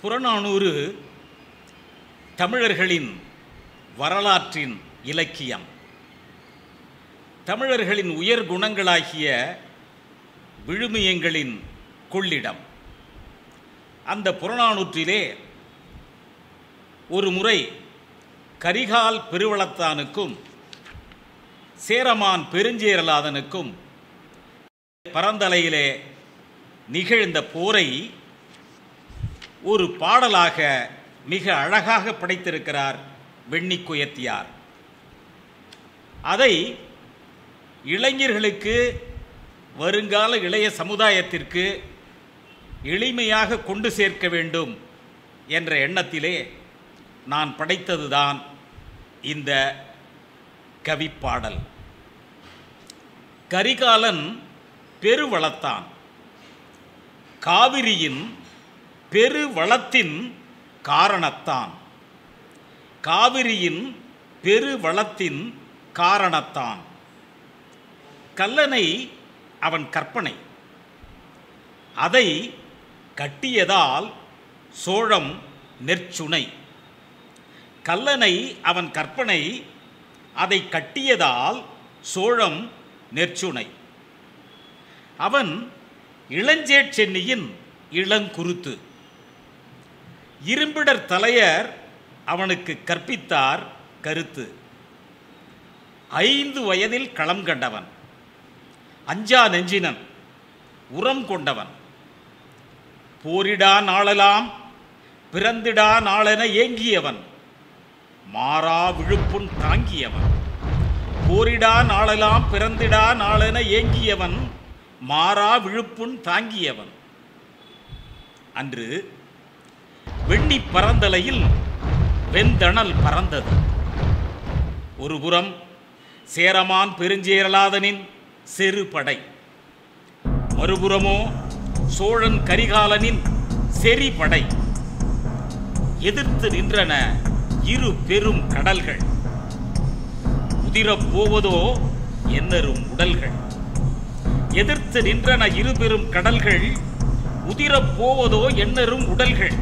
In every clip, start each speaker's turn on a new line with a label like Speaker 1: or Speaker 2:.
Speaker 1: புறநானூறு தமிழர்களின் வரலாற்றின் இலக்கியம் தமிழர்களின் உயர் குணங்களாகிய விழுமியங்களின் கொள்ளிடம் அந்த புறநானூற்றிலே ஒரு முறை கரிகால் பெருவளத்தானுக்கும் சேரமான் பெருஞ்சேரலாதனுக்கும் பரந்தலையிலே நிகழ்ந்த போரை ஒரு பாடலாக மிக அழகாக படைத்திருக்கிறார் வெண்ணிக்குயத்தியார் அதை இளைஞர்களுக்கு வருங்கால இளைய சமுதாயத்திற்கு எளிமையாக கொண்டு சேர்க்க வேண்டும் என்ற எண்ணத்திலே நான் படைத்ததுதான் இந்த கவிப்பாடல் கரிகாலன் பெருவளத்தான் காவிரியின் பெருவளத்தின் காரணத்தான் காவிரியின் பெருவளத்தின் காரணத்தான் கல்லனை அவன் கற்பனை அதை கட்டியதால் சோழம் நெற்சுனை கல்லனை அவன் கற்பனை அதை கட்டியதால் சோழம் நெற்சுனை அவன் இளஞ்சேட் சென்னியின் இளங்குருத்து இரும்பிடர் தலையர் அவனுக்கு கற்பித்தார் கருத்து ஐந்து வயதில் களம் கண்டவன் அஞ்சா நெஞ்சினன் உரம் கொண்டவன் போரிடா நாளெல்லாம் பிறந்திடா நாளென ஏங்கியவன் மாறா விழுப்புண் தாங்கியவன் போரிடா நாளெல்லாம் பிறந்திடா நாளென ஏங்கியவன் மாறா விழுப்புண் தாங்கியவன் அன்று வெண்ணி பரந்தலையில் வெந்தணல் பறந்தது ஒருபுறம் சேரமான் பெருஞ்சேரலாதனின் செருபடை மறுபுறமோ சோழன் கரிகாலனின் செறிபடை எதிர்த்து நின்றன இரு பெரும் கடல்கள் உதிரப் போவதோ என்னரும் உடல்கள் எதிர்த்து நின்றன இரு பெரும் கடல்கள் உதிரப் போவதோ என்னரும் உடல்கள்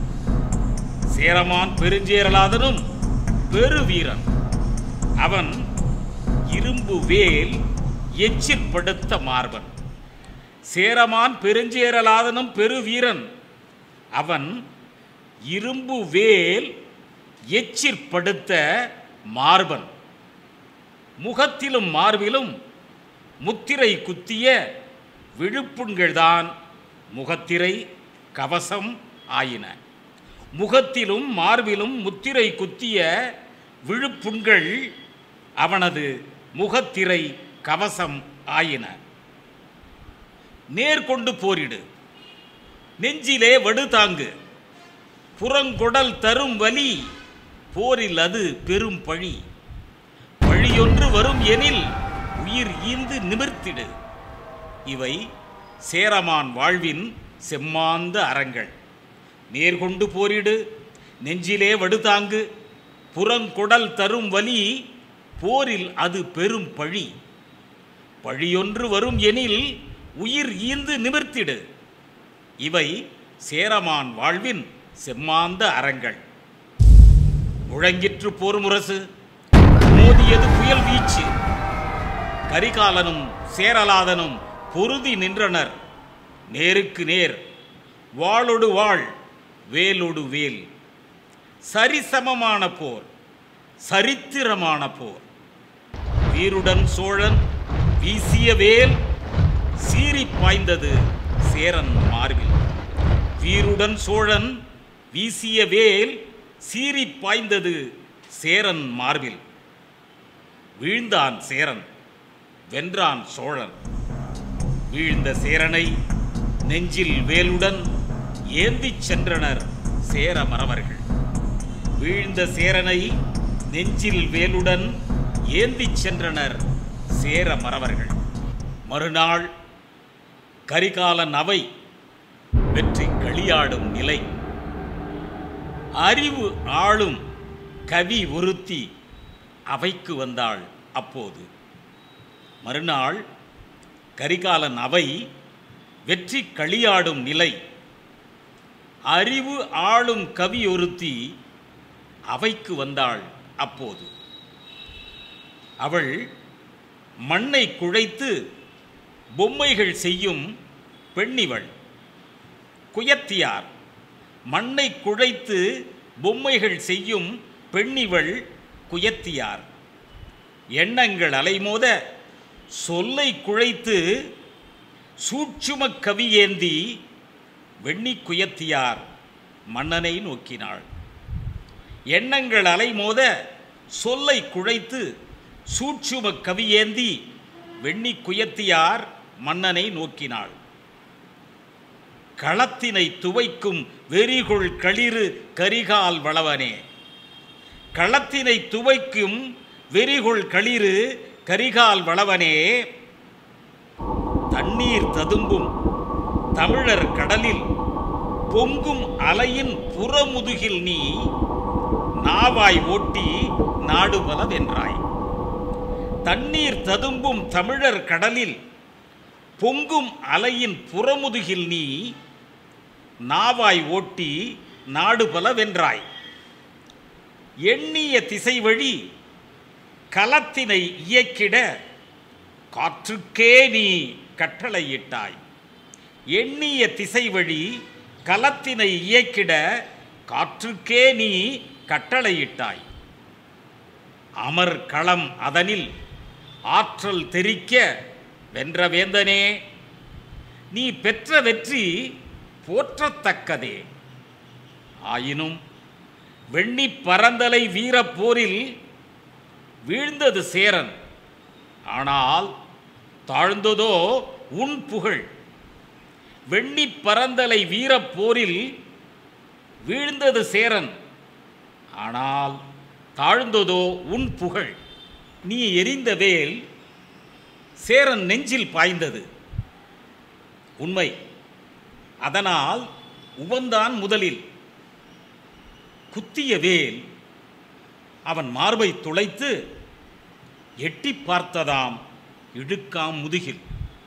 Speaker 1: சேரமான் பெருஞ்சேரலாதனும் பெருவீரன் அவன் இரும்பு வேல் எச்சிற்படுத்த மார்பன் சேரமான் பெருஞ்சேரலாதனும் பெருவீரன் அவன் இரும்பு வேல் எச்சிற்படுத்த மார்பன் முகத்திலும் மார்பிலும் முத்திரை குத்திய விழுப்புண்கள்தான் முகத்திரை கவசம் ஆயின முகத்திலும் மார்பிலும் முத்திரை குத்திய விழுப்புண்கள் அவனது முகத்திரை கவசம் ஆயின நேர்கொண்டு போரிடு நெஞ்சிலே வடு தாங்கு புறங்கொடல் தரும் வலி போரில் அது பெரும் பழி பழியொன்று வரும் எனில் உயிர் ஈந்து நிமிர்த்திடு இவை சேரமான் வாழ்வின் செம்மாந்த அறங்கள் நேர்கொண்டு போரிடு நெஞ்சிலே வடுதாங்கு புறங்கொடல் தரும் வலி போரில் அது பெரும் பழி பழியொன்று வரும் எனில் உயிர் ஈந்து நிமிர்த்திடு இவை சேரமான் வாழ்வின் செம்மாந்த அறங்கள் முழங்கிற்று போர் முரசு மோதியது புயல் வீச்சு கரிகாலனும் சேரலாதனும் பொருதி நின்றனர் நேருக்கு நேர் வாளொடு வாழ் வேலொடு வேல் சரிசமமான போர் சரித்திரமான போர் வீருடன் சோழன் வீசிய வேல் சீறி பாய்ந்தது சேரன் மார்பில் வீருடன் சோழன் வீசிய வேல் சீறி பாய்ந்தது சேரன் மார்பில் வீழ்ந்தான் சேரன் வென்றான் சோழன் வீழ்ந்த சேரனை நெஞ்சில் வேலுடன் ஏந்திச் சென்றனர் சேர மறவர்கள் வீழ்ந்த சேரனை நெஞ்சில் வேலுடன் ஏந்திச் சென்றனர் சேர மறவர்கள் மறுநாள் கரிகாலன் அவை வெற்றி களியாடும் நிலை அறிவு ஆளும் கவி ஒருத்தி அவைக்கு வந்தாள் அப்போது மறுநாள் கரிகாலன் அவை வெற்றி களியாடும் நிலை அறிவு ஆளும் கவி ஒருத்தி அவைக்கு வந்தாள் அப்போது அவள் மண்ணை குழைத்து பொம்மைகள் செய்யும் பெண்ணிவள் குயத்தியார் மண்ணை குழைத்து பொம்மைகள் செய்யும் பெண்ணிவள் குயத்தியார் எண்ணங்கள் அலைமோத சொல்லை குழைத்து சூட்சும கவியேந்தி வெண்ணி குயத்தியார் மன்னனை நோக்கினாள் எண்ணங்கள் அலைமோத சொல்லை குழைத்து சூட்சும கவியேந்தி வெண்ணி குயத்தியார் மன்னனை நோக்கினாள் களத்தினை துவைக்கும் வெறிகொள் களிறு கரிகால் வளவனே களத்தினை துவைக்கும் வெறிகொள் களிறு கரிகால் வளவனே தண்ணீர் ததும்பும் தமிழர் கடலில் பொங்கும் அலையின் புறமுதுகில் நீ நாவாய் ஓட்டி நாடுபல வென்றாய் தண்ணீர் ததும்பும் தமிழர் கடலில் பொங்கும் அலையின் புறமுதுகில் நீ நாவாய் ஓட்டி நாடு பல வென்றாய் எண்ணிய திசை வழி கலத்தினை இயக்கிட காற்றுக்கே நீ கட்டளையிட்டாய் எண்ணிய திசை வழி கலத்தினை இயக்கிட காற்றுக்கே நீ கட்டளையிட்டாய் அமர் களம் அதனில் ஆற்றல் தெரிக்க வென்ற வேந்தனே நீ பெற்ற வெற்றி போற்றத்தக்கதே ஆயினும் வெண்ணி பரந்தலை வீரப்போரில் வீழ்ந்தது சேரன் ஆனால் தாழ்ந்ததோ உன் புகழ் வெண்ணி பரந்தலை வீரப்போரில் வீழ்ந்தது சேரன் ஆனால் தாழ்ந்ததோ உன் புகழ் நீ எரிந்த வேல் சேரன் நெஞ்சில் பாய்ந்தது உண்மை அதனால் உவந்தான் முதலில் குத்திய வேல் அவன் மார்பை துளைத்து எட்டி பார்த்ததாம் இழுக்காம் முதுகில்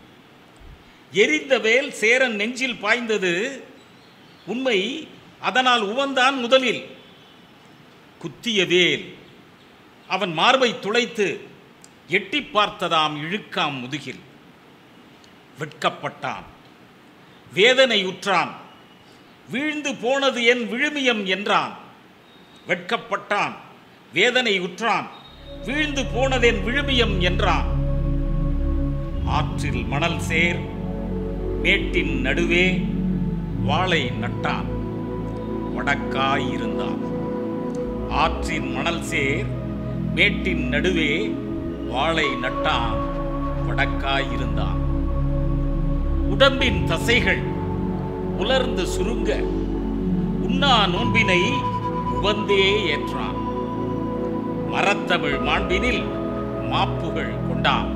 Speaker 1: எரிந்த வேல் சேரன் நெஞ்சில் பாய்ந்தது உண்மை அதனால் உவந்தான் முதலில் குத்திய வேல் அவன் மார்பை துளைத்து எட்டி பார்த்ததாம் இழுக்காம் முதுகில் வெட்கப்பட்டான் வேதனை உற்றான் வீழ்ந்து போனது என் விழுமியம் என்றான் வெட்கப்பட்டான் வேதனை உற்றான் வீழ்ந்து போனதென் விழுமியம் என்றான் ஆற்றில் மணல் சேர் மேட்டின் நடுவே வாளை நட்டான் வடக்காய் இருந்தான் ஆற்றின் மணல் சேர் மேட்டின் நடுவே வாளை நட்டான் வடக்காய் இருந்தான் உடம்பின் தசைகள் உலர்ந்து சுருங்க உண்ணா நோன்பினை உவந்தே ஏற்றான் மரத்தமிழ் மாண்பினில் மாப்புகள் கொண்டான்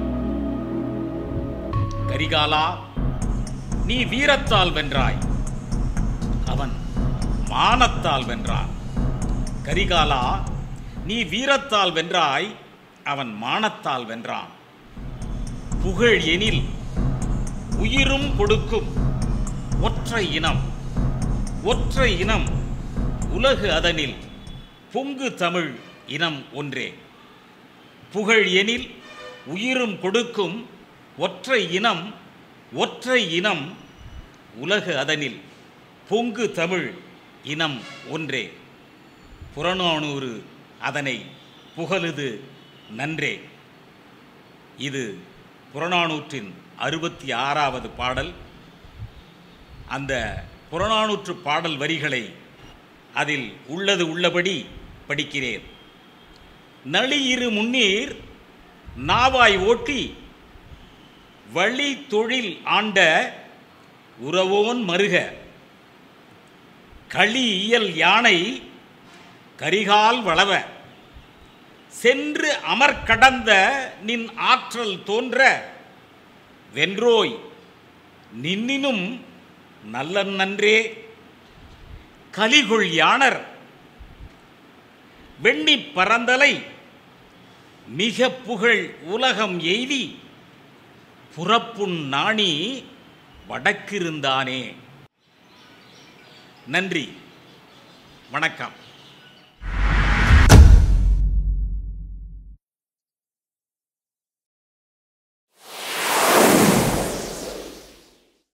Speaker 1: கரிகாலா நீ வீரத்தால் வென்றாய் அவன் மானத்தால் வென்றான் கரிகாலா நீ வீரத்தால் வென்றாய் அவன் மானத்தால் வென்றான் புகழ் எனில் உயிரும் கொடுக்கும் ஒற்றை இனம் ஒற்றை இனம் உலகு அதனில் பொங்கு தமிழ் இனம் ஒன்றே புகழ் எனில் உயிரும் கொடுக்கும் ஒற்றை இனம் ஒற்றை இனம் உலகு அதனில் பொங்கு தமிழ் இனம் ஒன்றே புறநானூறு அதனை புகழுது நன்றே இது புறநானூற்றின் அறுபத்தி ஆறாவது பாடல் அந்த புறநானூற்று பாடல் வரிகளை அதில் உள்ளது உள்ளபடி படிக்கிறேன் நளியிரு முன்னீர் நாவாய் ஓட்டி வழி தொழில் ஆண்ட உறவோன் மருக களி இயல் யானை கரிகால் வளவ சென்று அமர்கடந்த நின் ஆற்றல் தோன்ற வென்றோய் நின்னினும் நல்ல நன்றே கலிகுள் யானர் வெண்ணி பரந்தலை மிக புகழ் உலகம் எய்தி புறப்புண் நாணி வடக்கிருந்தானே நன்றி வணக்கம்